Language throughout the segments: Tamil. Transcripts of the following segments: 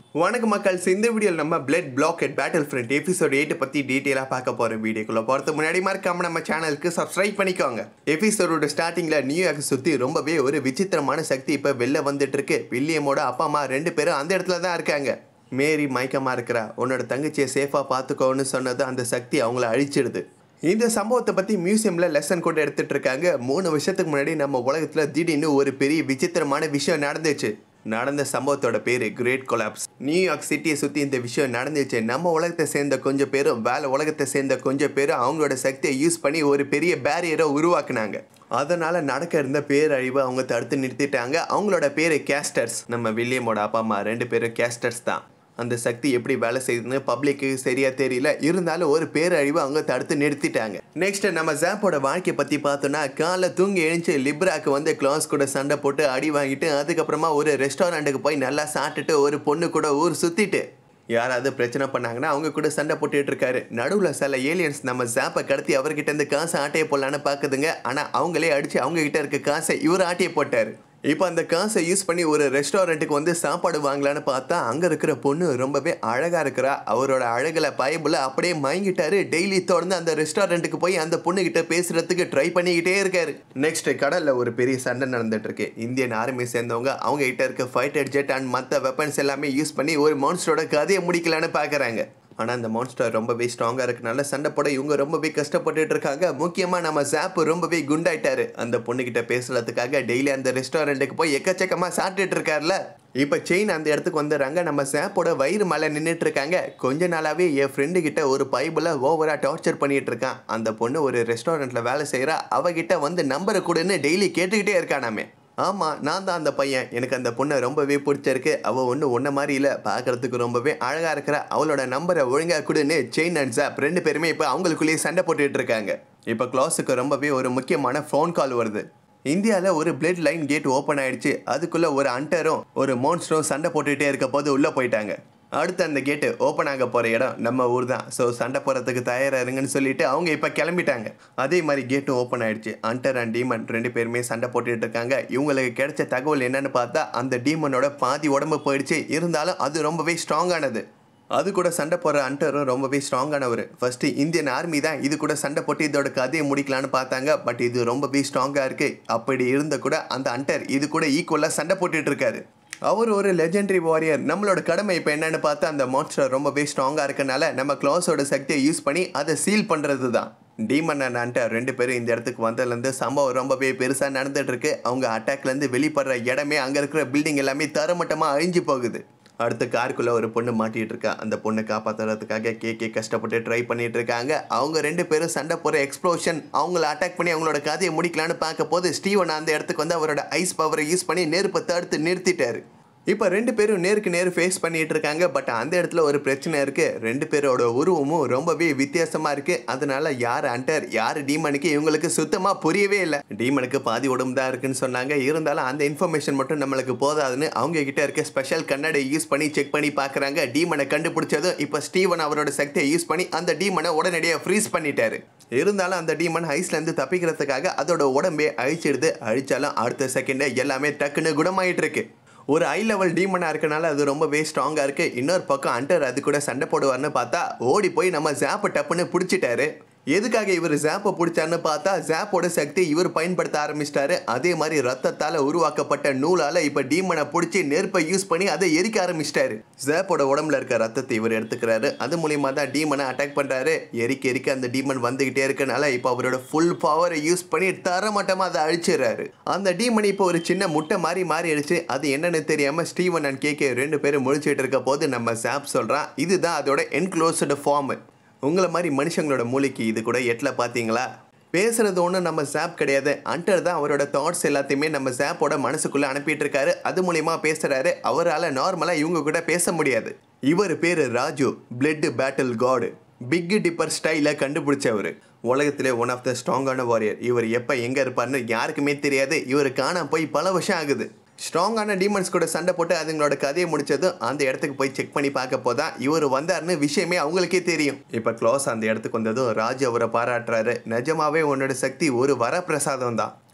வணக்கம் மக்கள் இந்த வீடியோவில் நம்ம blood black at battle front episode eight பற்றி டீட்டெயிலாக பார்க்க போகிற வீடியோக்குள்ள போகிறதுக்கு முன்னாடி மறக்காம நம்ம சேனலுக்கு சப்ஸ்கிரைப் பண்ணிக்கோங்க எபிசோடோட ஸ்டார்டிங்கில் நியூயார்க் சுற்றி ரொம்பவே ஒரு விசித்திரமான சக்தி இப்போ வெளில வந்துட்டு இருக்கு வில்லியமோட அப்பா அம்மா ரெண்டு பேரும் அந்த இடத்துல தான் இருக்காங்க மேரி மயக்கமாக இருக்கிறா உன்னோட தங்கச்சியை சேஃபாக பார்த்துக்கோன்னு சொன்னது அந்த சக்தி அவங்கள அழிச்சிடுது இந்த சம்பவத்தை பற்றி மியூசியமில் லெசன் கொண்டு எடுத்துட்டு இருக்காங்க மூணு வருஷத்துக்கு முன்னாடி நம்ம உலகத்தில் திடீர்னு ஒரு பெரிய விசித்திரமான விஷயம் நடந்துச்சு நடந்த சம்பவத்தோட பேர் கிரேட் கொலாப்ஸ் நியூயார்க் சிட்டியை சுற்றி இந்த விஷயம் நடந்துச்சு நம்ம உலகத்தை சேர்ந்த கொஞ்சம் பேரும் வேலை உலகத்தை சேர்ந்த கொஞ்சம் பேரும் அவங்களோட சக்தியை யூஸ் பண்ணி ஒரு பெரிய பேரியரை உருவாக்குனாங்க அதனால நடக்க இருந்த பேரழிவை அவங்க தடுத்து நிறுத்திட்டாங்க அவங்களோட பேர் கேஸ்டர்ஸ் நம்ம வில்லியமோட அப்பா அம்மா ரெண்டு பேரும் கேஸ்டர்ஸ் தான் அந்த சக்தி எப்படி வேலை செய்யுதுன்னு பப்ளிக்கு சரியா தெரியல இருந்தாலும் ஒரு பேரழிவு அவங்க தடுத்து நிறுத்திட்டாங்க நெக்ஸ்ட் நம்ம ஜாப்போட வாழ்க்கையை பத்தி பார்த்தோம்னா காலைல தூங்கி எழுந்து லிப்ராக்கு வந்து கிளாஸ் கூட சண்டை போட்டு அடி வாங்கிட்டு அதுக்கப்புறமா ஒரு ரெஸ்டாரண்ட்டுக்கு போய் நல்லா சாப்பிட்டுட்டு ஒரு பொண்ணு கூட ஊர் சுத்திட்டு யாராவது பிரச்சனை பண்ணாங்கன்னா அவங்க கூட சண்டை போட்டுட்டு இருக்காரு நடுவில் சில ஏலியன்ஸ் நம்ம ஜாப்பை கடத்தி அவர்கிட்ட இருந்து காசை ஆட்டையை போடலான்னு பார்க்குதுங்க ஆனால் அவங்களே அடிச்சு அவங்க கிட்ட இருக்க காசை இவர் ஆட்டையை போட்டாரு இப்போ அந்த காசை யூஸ் பண்ணி ஒரு ரெஸ்டாரண்ட்டுக்கு வந்து சாப்பாடு வாங்கலான்னு பார்த்தா அங்கே இருக்கிற பொண்ணு ரொம்பவே அழகாக இருக்கிறா அவரோட அழகில் பயபுல அப்படியே மயங்கிட்டாரு டெய்லி தொடர்ந்து அந்த ரெஸ்டாரண்ட்டுக்கு போய் அந்த பொண்ணுகிட்ட பேசுறதுக்கு ட்ரை பண்ணிக்கிட்டே இருக்காரு நெக்ஸ்ட் கடலில் ஒரு பெரிய சண்டை நடந்துட்டு இருக்கு இந்தியன் ஆர்மி சேர்ந்தவங்க அவங்க கிட்ட இருக்க ஃபைட்டர் ஜெட் அண்ட் மற்ற வெப்பன்ஸ் எல்லாமே யூஸ் பண்ணி ஒரு மான்ஸ்டரோட கதையை முடிக்கலான்னு பார்க்குறாங்க ஆனால் அந்த மான்ஸ்டர் ரொம்பவே ஸ்ட்ராங்காக இருக்கனால சண்டை போட இவங்க ரொம்பவே கஷ்டப்பட்டுட்டு இருக்காங்க முக்கியமாக நம்ம ஜாப் ரொம்பவே குண்டாயிட்டாரு அந்த பொண்ணுகிட்ட பேசுறதுக்காக டெய்லி அந்த ரெஸ்டாரண்ட்டுக்கு போய் எக்கச்சக்கமாக சாப்பிட்டுட்டு இருக்காருல்ல இப்போ செயின் அந்த இடத்துக்கு வந்துடுறாங்க நம்ம சாப்போட வயிறு மேலே நின்றுட்டு இருக்காங்க கொஞ்ச நாளாவே என் ஃப்ரெண்டு கிட்ட ஒரு பைபிளை ஓவரா டார்ச்சர் பண்ணிட்டு இருக்கான் அந்த பொண்ணு ஒரு ரெஸ்டாரண்ட்ல வேலை செய்கிறா அவகிட்ட வந்து நம்பரை கொடுன்னு டெய்லி கேட்டுக்கிட்டே இருக்கானாமே ஆமாம் நான் தான் அந்த பையன் எனக்கு அந்த பொண்ணை ரொம்பவே பிடிச்சிருக்கு அவள் ஒன்றும் ஒன்றை மாதிரி இல்லை பார்க்கறதுக்கு ரொம்பவே அழகாக இருக்கிற அவளோட நம்பரை ஒழுங்காக கொடுன்னு செயின் அண்ட் ஜாப் ரெண்டு பேருமே இப்போ அவங்களுக்குள்ளேயே சண்டை போட்டுட்டு இருக்காங்க இப்போ கிளாஸுக்கு ரொம்பவே ஒரு முக்கியமான ஃபோன் கால் வருது இந்தியாவில் ஒரு பிளட் லைன் கேட் ஓப்பன் ஆயிடுச்சு அதுக்குள்ளே ஒரு அண்டரும் ஒரு மோன்ஸ்டரும் சண்டை போட்டுகிட்டே இருக்க போது உள்ளே போயிட்டாங்க அடுத்து அந்த கேட்டு ஓப்பன் ஆக போகிற இடம் நம்ம ஊர் தான் ஸோ சண்டை போகிறதுக்கு தயாராக இருங்கன்னு சொல்லிட்டு அவங்க இப்போ கிளம்பிட்டாங்க அதே மாதிரி கேட்டும் ஓப்பன் ஆயிடுச்சு அண்டர் அண்ட் டீமன் ரெண்டு பேருமே சண்டை போட்டுட்டு இருக்காங்க இவங்களுக்கு கிடைச்ச தகவல் என்னன்னு பார்த்தா அந்த டீமனோட பாதி உடம்பு போயிடுச்சு இருந்தாலும் அது ரொம்பவே ஸ்ட்ராங்கானது அது கூட சண்டை போடுற அண்டரும் ரொம்பவே ஸ்ட்ராங்கானவர் ஃபர்ஸ்ட் இந்தியன் ஆர்மி தான் இது கூட சண்டை போட்டு இதோட கதையை முடிக்கலான்னு பார்த்தாங்க பட் இது ரொம்பவே ஸ்ட்ராங்காக இருக்கு அப்படி இருந்த கூட அந்த அண்டர் இது கூட ஈக்குவலாக சண்டை போட்டுட்டு இருக்காரு அவர் ஒரு லெஜெண்டரி வாரியர் நம்மளோட கடமை இப்போ என்னன்னு பார்த்தா அந்த மான்ஸ்டர் ரொம்பவே ஸ்ட்ராங்காக இருக்கனால நம்ம கிளாஸோட சக்தியை யூஸ் பண்ணி அதை சீல் பண்ணுறது தான் டீமன் அண்ட் அண்டர் ரெண்டு பேரும் இந்த இடத்துக்கு வந்ததுலேருந்து சம்பவம் ரொம்பவே பெருசாக நடந்துட்டு இருக்கு அவங்க அட்டாக்லேருந்து வெளிப்படுற இடமே அங்கே இருக்கிற பில்டிங் எல்லாமே தரமட்டமாக அழிஞ்சு போகுது அடுத்து காருக்குள்ளே ஒரு பொண்ணு மாட்டிகிட்டு இருக்கா அந்த பொண்ணை காப்பாற்றுறதுக்காக கே கே கஷ்டப்பட்டு ட்ரை பண்ணிட்டு இருக்காங்க அவங்க ரெண்டு பேரும் சண்டை போகிற எக்ஸ்ப்ளோஷன் அவங்கள அட்டாக் பண்ணி அவங்களோட கதையை முடிக்கலான்னு பார்க்க போது ஸ்டீவன் அந்த இடத்துக்கு வந்து அவரோட ஐஸ் பவரை யூஸ் பண்ணி நெருப்பை தடுத்து நிறுத்திட்டாரு இப்போ ரெண்டு பேரும் நேருக்கு நேர் ஃபேஸ் பண்ணிட்டு இருக்காங்க பட் அந்த இடத்துல ஒரு பிரச்சனை இருக்கு ரெண்டு பேரோட உருவமும் ரொம்பவே வித்தியாசமா இருக்கு அதனால யார் அண்டர் யார் டீமனுக்கு இவங்களுக்கு சுத்தமா புரியவே இல்லை டீமனுக்கு பாதி உடம்பு தான் இருக்குன்னு சொன்னாங்க இருந்தாலும் அந்த இன்ஃபர்மேஷன் மட்டும் நம்மளுக்கு போதாதுன்னு அவங்க கிட்ட இருக்க ஸ்பெஷல் கண்ணடை யூஸ் பண்ணி செக் பண்ணி பார்க்குறாங்க டீமனை கண்டுபிடிச்சதும் இப்போ ஸ்டீவன் அவரோட சக்தியை யூஸ் பண்ணி அந்த டீமனை உடனடியாக ஃப்ரீஸ் பண்ணிட்டாரு இருந்தாலும் அந்த டீமன் ஐஸ்லேருந்து தப்பிக்கிறதுக்காக அதோட உடம்பே அழிச்சிடுது அழிச்சாலும் அடுத்த செகண்டே எல்லாமே டக்குன்னு குணமாயிட்டு இருக்கு ஒரு ஹை லெவல் டீமனாக இருக்கனால அது ரொம்பவே ஸ்ட்ராங்காக இருக்குது இன்னொரு பக்கம் அண்டர் அது கூட சண்டை போடுவார்னு பார்த்தா ஓடி போய் நம்ம ஜாப்பை டப்புன்னு பிடிச்சிட்டாரு எதுக்காக இவர் ஜாப்பை பிடிச்சாருன்னு பார்த்தா ஜாப்போட சக்தி இவர் பயன்படுத்த ஆரம்பிச்சிட்டாரு அதே மாதிரி ரத்தத்தால் உருவாக்கப்பட்ட நூலால் இப்போ டீமனை பிடிச்சி நெருப்பை யூஸ் பண்ணி அதை எரிக்க ஆரம்பிச்சிட்டாரு ஜாப்போட உடம்புல இருக்க ரத்தத்தை இவர் எடுத்துக்கிறாரு அது மூலியமாக தான் டீமனை அட்டாக் பண்ணுறாரு எரிக்க எரிக்க அந்த டீமன் வந்துக்கிட்டே இருக்கனால இப்போ அவரோட ஃபுல் பவரை யூஸ் பண்ணி தரமட்டமாக அதை அழிச்சிடுறாரு அந்த டீமன் இப்போ ஒரு சின்ன முட்டை மாதிரி மாறிடுச்சு அது என்னன்னு தெரியாமல் ஸ்டீவன் அண்ட் கேகே ரெண்டு பேரும் முழிச்சிட்டு இருக்க போது நம்ம ஜாப் சொல்கிறான் இதுதான் அதோட என்க்ளோஸ்டு ஃபார்ம் உங்களை மாதிரி மனுஷங்களோட மூளைக்கு இது கூட எட்டில் பார்த்தீங்களா பேசுறது ஒன்றும் நம்ம ஜாப் கிடையாது அண்டர் தான் அவரோட தாட்ஸ் எல்லாத்தையுமே நம்ம ஜாப்போட மனசுக்குள்ளே அனுப்பிட்டு இருக்காரு அது மூலியமா பேசுறாரு அவரால் நார்மலாக இவங்க கூட பேச முடியாது இவர் பேர் ராஜு பிளட் பேட்டில் காடு பிக் டிப்பர் ஸ்டைலை கண்டுபிடிச்சவர் உலகத்திலே ஒன் ஆஃப் த ஸ்ட்ராங்கான வாரியர் இவர் எப்போ எங்கே இருப்பார்னு யாருக்குமே தெரியாது இவர் காணாம போய் பல வருஷம் ஆகுது ஸ்ட்ராங்கான டீமன்ஸ் கூட சண்டை போட்டு அதுங்களோட கதையை முடிச்சதும் அந்த இடத்துக்கு போய் செக் பண்ணி பார்க்க போதான் இவர் வந்தாருன்னு விஷயமே அவங்களுக்கே தெரியும் இப்போ க்ளோஸ் அந்த இடத்துக்கு வந்ததும் ராஜ் அவரை பாராட்டுறாரு நிஜமாவே உன்னோட சக்தி ஒரு வரப்பிரசாதம் தான்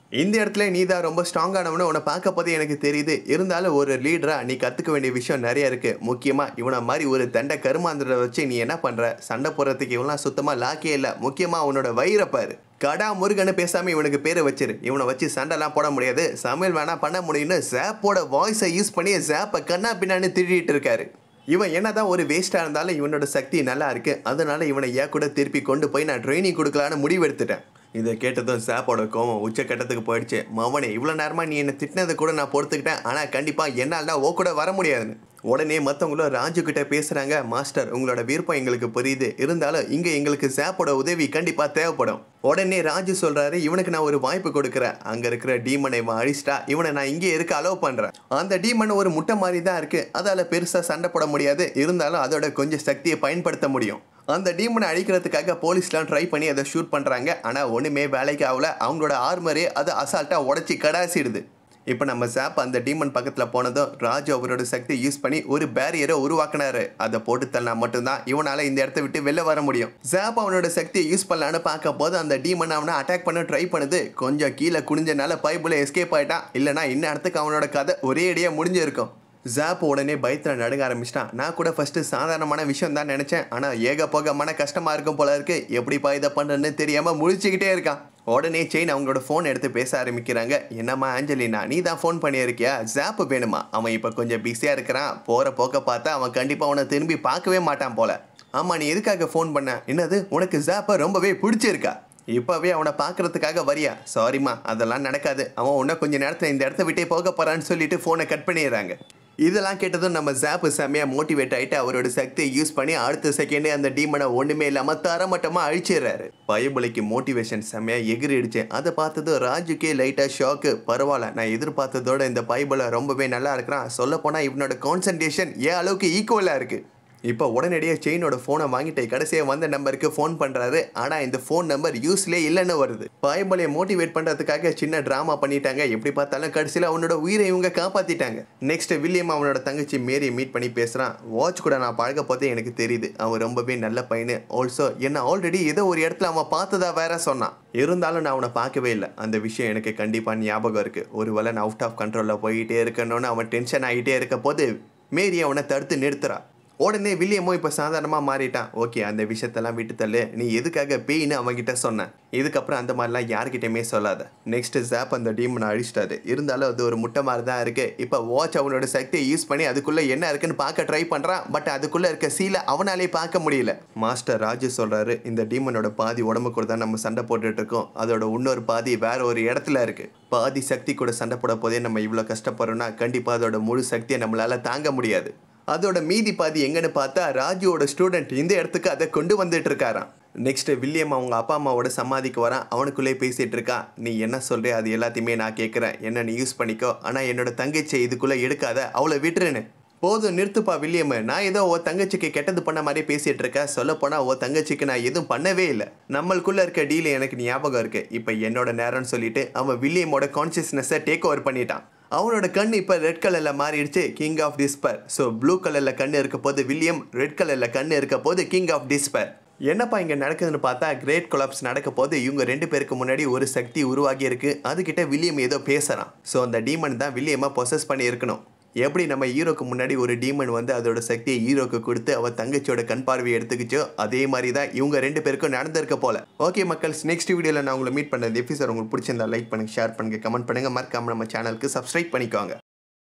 இந்த இடத்துல நீ தான் ரொம்ப ஸ்ட்ராங்கானவனு உன்னை பார்க்க போது எனக்கு தெரியுது இருந்தாலும் ஒரு லீடரா நீ கத்துக்க வேண்டிய விஷயம் நிறைய இருக்கு முக்கியமா இவனை மாதிரி ஒரு தண்டை கருமாந்திர வச்சு நீ என்ன பண்ற சண்டை போடுறதுக்கு இவனா சுத்தமா லாக்கே இல்லை முக்கியமா அவனோட வயிறை பாரு கடா முருகன்னு பேசாம இவனுக்கு பேரை வச்சிரு இவனை வச்சு சண்டைலாம் போட முடியாது சமையல் வேணா பண்ண முடியும்னு ஜாப்போட வாய்ஸை யூஸ் பண்ணி ஜாப்பை கண்ணா பின்னான்னு திருடிட்டு இருக்காரு இவன் என்னதான் ஒரு வேஸ்ட்டாக இருந்தாலும் இவனோட சக்தி நல்லா இருக்கு அதனால இவனை ஏன் கூட திருப்பி கொண்டு போய் நான் ட்ரைனிங் கொடுக்கலான்னு முடிவெடுத்துட்டேன் இதை கேட்டதும் சாப்போட கோவம் உச்சக்கட்டத்துக்கு போயிடுச்சு மவனே இவ்வளோ நேரமாக நீ என்னை திட்டினது கூட நான் பொறுத்துக்கிட்டேன் ஆனால் கண்டிப்பாக என்னால் ஓ கூட வர முடியாதுன்னு உடனே மற்றவங்களும் ராஜு கிட்ட பேசுகிறாங்க மாஸ்டர் உங்களோட விருப்பம் எங்களுக்கு புரியுது இருந்தாலும் இங்கே எங்களுக்கு சாப்போட உதவி கண்டிப்பாக தேவைப்படும் உடனே ராஜு சொல்கிறாரு இவனுக்கு நான் ஒரு வாய்ப்பு கொடுக்குறேன் அங்கே இருக்கிற டீமனை இவன் அழிச்சிட்டா இவனை நான் இங்கே இருக்க அலோவ் பண்ணுறேன் அந்த டீமன் ஒரு முட்டை மாதிரி தான் இருக்குது அதால் பெருசாக சண்டை போட முடியாது இருந்தாலும் அதோட கொஞ்சம் சக்தியை பயன்படுத்த முடியும் அந்த டீமனை அழிக்கிறதுக்காக போலீஸ்லாம் ட்ரை பண்ணி அதை ஷூட் பண்ணுறாங்க ஆனால் ஒன்றுமே வேலைக்கு ஆகல அவங்களோட ஆர்மரே அதை அசால்ட்டாக உடச்சி கடாசிடுது இப்போ நம்ம சாப் அந்த டீமன் பக்கத்தில் போனதும் ராஜு அவரோட சக்தி யூஸ் பண்ணி ஒரு பேரியரை உருவாக்குனாரு அதை போட்டு தள்ளனா மட்டும்தான் இவனால் இந்த இடத்த விட்டு வெளில வர முடியும் சாப் அவனோட சக்தியை யூஸ் பண்ணலான்னு பார்க்க போது அந்த டீமன் அவனை அட்டாக் பண்ண ட்ரை பண்ணுது கொஞ்சம் கீழே குனிஞ்சனால பைப்புல எஸ்கேப் ஆயிட்டான் இல்லைனா இன்ன இடத்துக்கு அவனோட கதை ஒரே அடியாக முடிஞ்சிருக்கும் ஜாப் உடனே பயத்தில் நடுங்க ஆரம்பிச்சிட்டான் நான் கூட ஃபஸ்ட்டு சாதாரணமான விஷயம் தான் நினச்சேன் ஆனால் ஏக போக மன கஷ்டமாக இருக்கும் போல இருக்கு எப்படிப்பா இதை பண்ணுறேன்னு தெரியாமல் முழிச்சுக்கிட்டே இருக்கான் உடனே செயின் அவங்களோட ஃபோன் எடுத்து பேச ஆரம்பிக்கிறாங்க என்னம்மா ஆஞ்சலினா நீ தான் ஃபோன் பண்ணியிருக்கியா ஜாப் வேணுமா அவன் இப்போ கொஞ்சம் பிஸியாக இருக்கிறான் போகிற போக்க பார்த்தா அவன் கண்டிப்பாக அவனை திரும்பி பார்க்கவே மாட்டான் போல ஆமாம் நீ எதுக்காக ஃபோன் பண்ண என்னது உனக்கு ஜாப்பை ரொம்பவே பிடிச்சிருக்கா இப்போவே அவனை பார்க்கறதுக்காக வரியா சாரிம்மா அதெல்லாம் நடக்காது அவன் உன்ன கொஞ்ச நேரத்தில் இந்த இடத்த விட்டே போக போகிறான்னு சொல்லிட்டு ஃபோனை கட் பண்ணிடுறாங்க இதெல்லாம் கேட்டதும் நம்ம ஜாப்பு செம்மையாக மோட்டிவேட் ஆகிட்டு அவரோட சக்தியை யூஸ் பண்ணி அடுத்த செகண்டே அந்த டீமனை ஒன்றுமே இல்லாமல் தரமட்டமாக அழிச்சிடுறாரு பயபலிக்கு மோட்டிவேஷன் செம்மையாக எகிரிடுச்சு அதை பார்த்ததும் ராஜுக்கே லைட்டாக ஷாக்கு பரவாயில்ல நான் எதிர்பார்த்ததோட இந்த பைபிளை ரொம்பவே நல்லா இருக்கிறான் சொல்லப்போனால் இவனோட கான்சன்ட்ரேஷன் ஏன் அளவுக்கு ஈக்குவலாக இருக்குது இப்போ உடனடியாக செயினோட ஃபோனை வாங்கிட்டு கடைசியாக வந்த நம்பருக்கு ஃபோன் பண்ணுறாரு ஆனால் இந்த ஃபோன் நம்பர் யூஸ்லே இல்லைன்னு வருது பாயபலியை மோட்டிவேட் பண்ணுறதுக்காக சின்ன ட்ராமா பண்ணிட்டாங்க எப்படி பார்த்தாலும் கடைசியில் அவனோட உயிரை இவங்க காப்பாற்றிட்டாங்க நெக்ஸ்ட் வில்லியம் அவனோட தங்கச்சி மேரியை மீட் பண்ணி பேசுகிறான் வாட்ச் கூட நான் பழக போதே எனக்கு தெரியுது அவன் ரொம்பவே நல்ல பையனு ஆல்சோ என்ன ஆல்ரெடி ஏதோ ஒரு இடத்துல அவன் பார்த்ததா வேற சொன்னான் இருந்தாலும் நான் அவனை பார்க்கவே இல்லை அந்த விஷயம் எனக்கு கண்டிப்பாக ஞாபகம் இருக்குது ஒருவேளை நான் அவுட் ஆஃப் கண்ட்ரோலில் போயிட்டே இருக்கணும்னு அவன் டென்ஷன் ஆகிட்டே இருக்க போது மேரி அவனை தடுத்து நிறுத்துறான் உடனே வில்லியமோ இப்போ சாதாரணமாக மாறிட்டான் ஓகே அந்த விஷயத்தெல்லாம் விட்டு தள்ளு நீ எதுக்காக பேயின்னு அவன்கிட்ட சொன்னேன் இதுக்கப்புறம் அந்த மாதிரிலாம் யார்கிட்டயுமே சொல்லாத நெக்ஸ்ட் ஜாப் அந்த டீமனை அழிச்சிட்டாரு இருந்தாலும் அது ஒரு முட்டை மாதிரி தான் இருக்கு இப்போ வாட்ச் அவனோட சக்தியை யூஸ் பண்ணி அதுக்குள்ளே என்ன இருக்குன்னு பார்க்க ட்ரை பண்ணுறான் பட் அதுக்குள்ளே இருக்க சீலை அவனாலே பார்க்க முடியல மாஸ்டர் ராஜு சொல்கிறாரு இந்த டீமனோட பாதி உடம்பு கூட தான் நம்ம சண்டை போட்டுட்டு இருக்கோம் அதோட இன்னொரு பாதி வேற ஒரு இடத்துல இருக்கு பாதி சக்தி கூட சண்டை போட போதே நம்ம இவ்வளோ கஷ்டப்படுறோம்னா கண்டிப்பாக அதோட முழு சக்தியை நம்மளால தாங்க முடியாது அதோட மீதி பாதி எங்கன்னு பார்த்தா ராஜுவோட ஸ்டூடெண்ட் இந்த இடத்துக்கு அதை கொண்டு வந்துட்டு இருக்காராம் நெக்ஸ்ட் வில்லியம் அவங்க அப்பா அம்மாவோட சமாதிக்கு வரான் அவனுக்குள்ளே பேசிட்டு இருக்கான் நீ என்ன சொல்ற அது எல்லாத்தையுமே நான் கேட்குறேன் என்ன நீ யூஸ் பண்ணிக்கோ ஆனால் என்னோட தங்கச்சியை இதுக்குள்ளே எடுக்காத அவளை விட்டுருன்னு போதும் நிறுத்துப்பா வில்லியம் நான் ஏதோ ஓ தங்கச்சிக்கு கெட்டது பண்ண மாதிரி பேசிட்டு இருக்கேன் சொல்ல போனா ஓ தங்கச்சிக்கு நான் எதுவும் பண்ணவே இல்லை நம்மளுக்குள்ள இருக்க டீல் எனக்கு ஞாபகம் இருக்கு இப்போ என்னோட நேரம்னு சொல்லிட்டு அவன் வில்லியமோட கான்சியஸ்னஸை டேக் ஓவர் பண்ணிட்டான் அவனோட கண் இப்போ ரெட் கலரில் மாறிடுச்சு king of despair so blue கலரில் கண் இருக்க போது வில்லியம் ரெட் கலரில் கண் இருக்க போது கிங் ஆஃப் டிஸ்பர் என்னப்பா இங்கே நடக்குதுன்னு பார்த்தா கிரேட் கொலாப்ஸ் நடக்க போது இவங்க ரெண்டு பேருக்கு முன்னாடி ஒரு சக்தி உருவாகி இருக்கு அதுகிட்ட வில்லியம் ஏதோ பேசுகிறான் ஸோ அந்த டீமன் தான் வில்லியமாக பொசஸ் பண்ணி இருக்கணும் எப்படி நம்ம ஹீரோக்கு முன்னாடி ஒரு டீமன் வந்து அதோட சக்தியை ஹீரோக்கு கொடுத்து அவ தங்கச்சியோட கண் பார்வை எடுத்துக்கிச்சோ அதே மாதிரி தான் இவங்க ரெண்டு பேருக்கும் நடந்திருக்க போல ஓகே மக்கள்ஸ் நெக்ஸ்ட் வீடியோவில் நான் உங்களை மீட் பண்ணது எபிசோட் உங்களுக்கு பிடிச்சிருந்தா லைக் பண்ணுங்க ஷேர் பண்ணுங்க கமெண்ட் பண்ணுங்க மறக்காம நம்ம சேனலுக்கு சப்ஸ்கிரைப் பண்ணிக்கோங்க